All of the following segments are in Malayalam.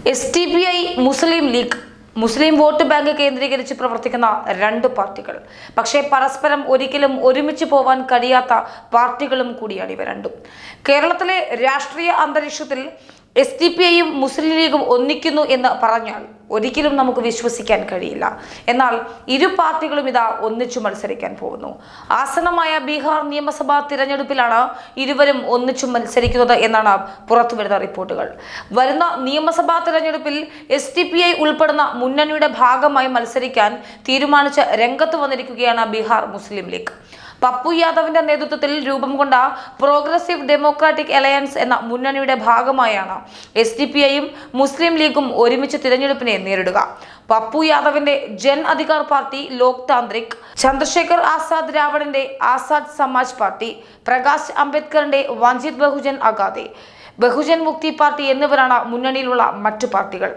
S D P I Muslim League Muslim vote bank കേന്ദ്രീകരിച്ച് പ്രവർത്തിക്കുന്ന രണ്ട് പാർട്ടികൾ പക്ഷേ പരസ്പരം ഒരിക്കലും ഒരുമിച്ച് പോവാൻ കഴിയാത്ത പാർട്ടികളും കൂടിയാണ് ഇവ രണ്ടും കേരളത്തിലെ രാഷ്ട്രീയ അന്തരീക്ഷത്തിൽ എസ് ടി പി ഐയും മുസ്ലിം ലീഗും ഒന്നിക്കുന്നു എന്ന് പറഞ്ഞാൽ ഒരിക്കലും നമുക്ക് വിശ്വസിക്കാൻ കഴിയില്ല എന്നാൽ ഇരു പാർട്ടികളും ഇതാ ഒന്നിച്ചു മത്സരിക്കാൻ പോകുന്നു ആസന്നമായ ബീഹാർ നിയമസഭാ തിരഞ്ഞെടുപ്പിലാണ് ഇരുവരും ഒന്നിച്ചു മത്സരിക്കുന്നത് എന്നാണ് പുറത്തുവരുന്ന റിപ്പോർട്ടുകൾ വരുന്ന നിയമസഭാ തിരഞ്ഞെടുപ്പിൽ എസ് ടി പി ഐ ഉൾപ്പെടുന്ന മുന്നണിയുടെ ഭാഗമായി മത്സരിക്കാൻ തീരുമാനിച്ച് രംഗത്ത് വന്നിരിക്കുകയാണ് ബീഹാർ മുസ്ലിം ലീഗ് പപ്പു യാദവിന്റെ നേതൃത്വത്തിൽ രൂപം കൊണ്ട പ്രോഗ്രസീവ് ഡെമോക്രാറ്റിക് അലയൻസ് എന്ന മുന്നണിയുടെ ഭാഗമായാണ് എസ് ഡി പി ഐയും മുസ്ലിം ലീഗും ഒരുമിച്ച് തിരഞ്ഞെടുപ്പിനെ നേരിടുക പപ്പു യാദവിന്റെ ജൻ അധികാർ പാർട്ടി ലോക് താന്ത്രിക് ചന്ദ്രശേഖർ ആസാദ് രാവണിന്റെ ആസാദ് സമാജ് പാർട്ടി പ്രകാശ് അംബേദ്കറിന്റെ വഞ്ചിത് ബഹുജൻ അഗാദെ ബഹുജൻ മുക്തി പാർട്ടി എന്നിവരാണ് മുന്നണിയിലുള്ള മറ്റു പാർട്ടികൾ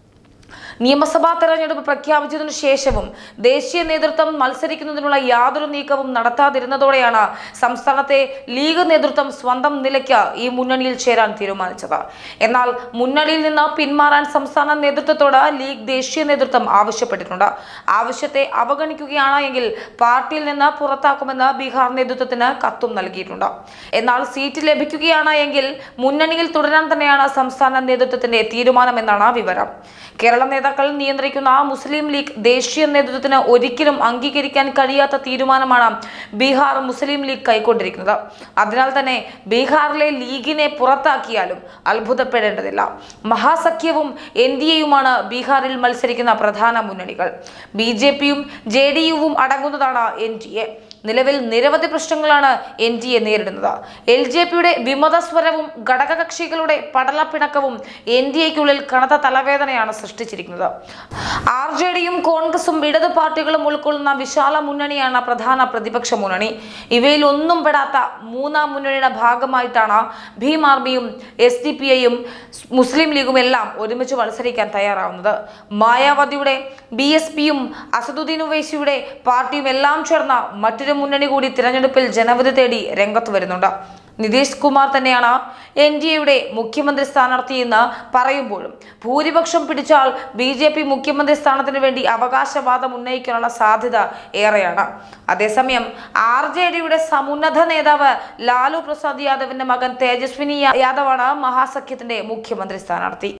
നിയമസഭാ തെരഞ്ഞെടുപ്പ് പ്രഖ്യാപിച്ചതിനു ശേഷവും ദേശീയ നേതൃത്വം മത്സരിക്കുന്നതിനുള്ള യാതൊരു നീക്കവും നടത്താതിരുന്നതോടെയാണ് സംസ്ഥാനത്തെ ലീഗ് നേതൃത്വം സ്വന്തം നിലയ്ക്ക് ഈ മുന്നണിയിൽ ചേരാൻ തീരുമാനിച്ചത് എന്നാൽ മുന്നണിയിൽ നിന്ന് പിന്മാറാൻ സംസ്ഥാന നേതൃത്വത്തോട് ലീഗ് ദേശീയ നേതൃത്വം ആവശ്യപ്പെട്ടിട്ടുണ്ട് ആവശ്യത്തെ അവഗണിക്കുകയാണ് എങ്കിൽ പാർട്ടിയിൽ നിന്ന് പുറത്താക്കുമെന്ന് ബീഹാർ നേതൃത്വത്തിന് കത്തും നൽകിയിട്ടുണ്ട് എന്നാൽ സീറ്റ് ലഭിക്കുകയാണ് എങ്കിൽ മുന്നണിയിൽ തുടരാൻ തന്നെയാണ് സംസ്ഥാന നേതൃത്വത്തിന്റെ തീരുമാനമെന്നാണ് വിവരം കേരള നേതാക്കൾ നിയന്ത്രിക്കുന്ന മുസ്ലിം ലീഗ് ദേശീയ നേതൃത്വത്തിന് ഒരിക്കലും അംഗീകരിക്കാൻ കഴിയാത്ത തീരുമാനമാണ് ബീഹാർ മുസ്ലിം ലീഗ് കൈക്കൊണ്ടിരിക്കുന്നത് അതിനാൽ തന്നെ ബീഹാറിലെ ലീഗിനെ പുറത്താക്കിയാലും അത്ഭുതപ്പെടേണ്ടതില്ല മഹാസഖ്യവും എൻ ഡി എയുമാണ് ബീഹാറിൽ മത്സരിക്കുന്ന പ്രധാന മുന്നണികൾ ബി ജെ പിയും ജെ ഡി യുവും അടങ്ങുന്നതാണ് എൻ ഡി എ നിലവിൽ നിരവധി പ്രശ്നങ്ങളാണ് എൻ ഡി എ നേരിടുന്നത് എൽ ജെ പിയുടെ വിമതസ്വരവും ഘടകകക്ഷികളുടെ പടലപ്പിണക്കവും എൻ ഡി എക്കുള്ളിൽ കനത്ത തലവേദനയാണ് സൃഷ്ടിച്ചിരിക്കുന്നത് ആർ ജെ ഡിയും കോൺഗ്രസും ഇടതു പാർട്ടികളും ഉൾക്കൊള്ളുന്ന വിശാല മുന്നണിയാണ് പ്രധാന പ്രതിപക്ഷ മുന്നണി ഇവയിൽ ഒന്നും പെടാത്ത മൂന്നാം മുന്നണിയുടെ ഭാഗമായിട്ടാണ് ഭീം ആർമിയും എസ് ഡി പി ഐയും മുസ്ലിം ലീഗും എല്ലാം ഒരുമിച്ച് മത്സരിക്കാൻ തയ്യാറാവുന്നത് മായാവതിയുടെ ബി എസ് പിയും അസദുദ്ദീൻ ഉവൈസിയുടെ പാർട്ടിയും എല്ലാം ചേർന്ന മറ്റൊരു മുന്നണി കൂടി തിരഞ്ഞെടുപ്പിൽ ജനവിധി തേടി രംഗത്ത് വരുന്നുണ്ട് നിതീഷ് കുമാർ തന്നെയാണ് എൻ ഡി എയുടെ മുഖ്യമന്ത്രി സ്ഥാനാർത്ഥിയെന്ന് പറയുമ്പോഴും ഭൂരിപക്ഷം പിടിച്ചാൽ ബി ജെ പി മുഖ്യമന്ത്രി സ്ഥാനത്തിന് വേണ്ടി അവകാശവാദം ഉന്നയിക്കാനുള്ള സാധ്യത ഏറെയാണ് അതേസമയം ആർ ജെ ഡിയുടെ സമുന്നത നേതാവ് ലാലു പ്രസാദ് യാദവിന്റെ മകൻ തേജസ്വിനി യാദവാണ് മഹാസഖ്യത്തിന്റെ മുഖ്യമന്ത്രി സ്ഥാനാർത്ഥി